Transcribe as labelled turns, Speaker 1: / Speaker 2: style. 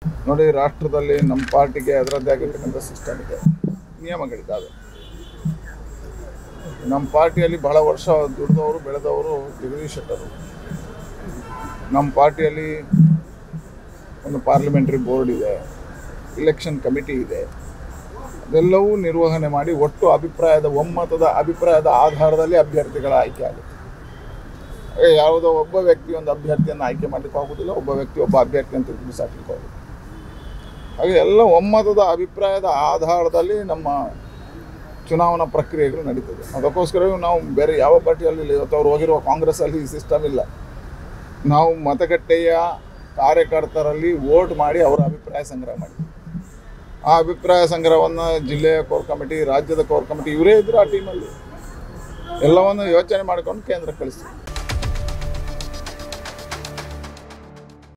Speaker 1: ನೋಡಿ ರಾಷ್ಟ್ರದಲ್ಲಿ ನಮ್ಮ ಪಾರ್ಟಿಗೆ ಅದರದ್ದೇ ಆಗಿರ್ತಕ್ಕಂಥ ಸಿಸ್ಟಮ್ ಇದೆ ನಿಯಮಗಳಿದ್ದಾವೆ ನಮ್ಮ ಪಾರ್ಟಿಯಲ್ಲಿ ಬಹಳ ವರ್ಷ ದುಡಿದವರು ಬೆಳೆದವರು ಜಗದೀಶ್ ಶೆಟ್ಟರು ನಮ್ಮ ಪಾರ್ಟಿಯಲ್ಲಿ ಒಂದು ಪಾರ್ಲಿಮೆಂಟ್ರಿ ಬೋರ್ಡ್ ಇದೆ ಇಲೆಕ್ಷನ್ ಕಮಿಟಿ ಇದೆ ಅದೆಲ್ಲವೂ ನಿರ್ವಹಣೆ ಮಾಡಿ ಒಟ್ಟು ಅಭಿಪ್ರಾಯದ ಒಮ್ಮತದ ಅಭಿಪ್ರಾಯದ ಆಧಾರದಲ್ಲಿ ಅಭ್ಯರ್ಥಿಗಳ ಆಯ್ಕೆ ಆಗುತ್ತೆ ಹಾಗೆ ಯಾವುದೋ ಒಬ್ಬ ವ್ಯಕ್ತಿ ಒಂದು ಅಭ್ಯರ್ಥಿಯನ್ನು ಆಯ್ಕೆ ಮಾಡಲಿಕ್ಕೆ ಆಗೋದಿಲ್ಲ ಒಬ್ಬ ವ್ಯಕ್ತಿ ಒಬ್ಬ ಅಭ್ಯರ್ಥಿಯನ್ನು ತಿರುಗಿಸಾಕ್ಲಿಕ್ಕೆ ಆಗೋದಿಲ್ಲ ಹಾಗೆ ಎಲ್ಲ ಒಮ್ಮತದ ಅಭಿಪ್ರಾಯದ ಆಧಾರದಲ್ಲಿ ನಮ್ಮ ಚುನಾವಣಾ ಪ್ರಕ್ರಿಯೆಗಳು ನಡೀತದೆ ಅದಕ್ಕೋಸ್ಕರವೇ ನಾವು ಬೇರೆ ಯಾವ ಪಾರ್ಟಿಯಲ್ಲಿ ಇಲ್ಲ ಇವತ್ತು ಅವ್ರು ಹೋಗಿರುವ ಕಾಂಗ್ರೆಸ್ಸಲ್ಲಿ ಈ ಸಿಸ್ಟಮ್ ಇಲ್ಲ ನಾವು ಮತಗಟ್ಟೆಯ ಕಾರ್ಯಕರ್ತರಲ್ಲಿ ವೋಟ್ ಮಾಡಿ ಅವರ ಅಭಿಪ್ರಾಯ ಸಂಗ್ರಹ ಮಾಡಿ ಆ ಅಭಿಪ್ರಾಯ ಸಂಗ್ರಹವನ್ನು ಜಿಲ್ಲೆಯ ಕೋರ್ ಕಮಿಟಿ ರಾಜ್ಯದ ಕೋರ್ ಕಮಿಟಿ ಇವರೇ ಇದ್ರು ಆ ಟೀಮಲ್ಲಿ ಎಲ್ಲವನ್ನು ಯೋಚನೆ ಮಾಡ್ಕೊಂಡು ಕೇಂದ್ರಕ್ಕೆ ಕಳಿಸ್ತೀವಿ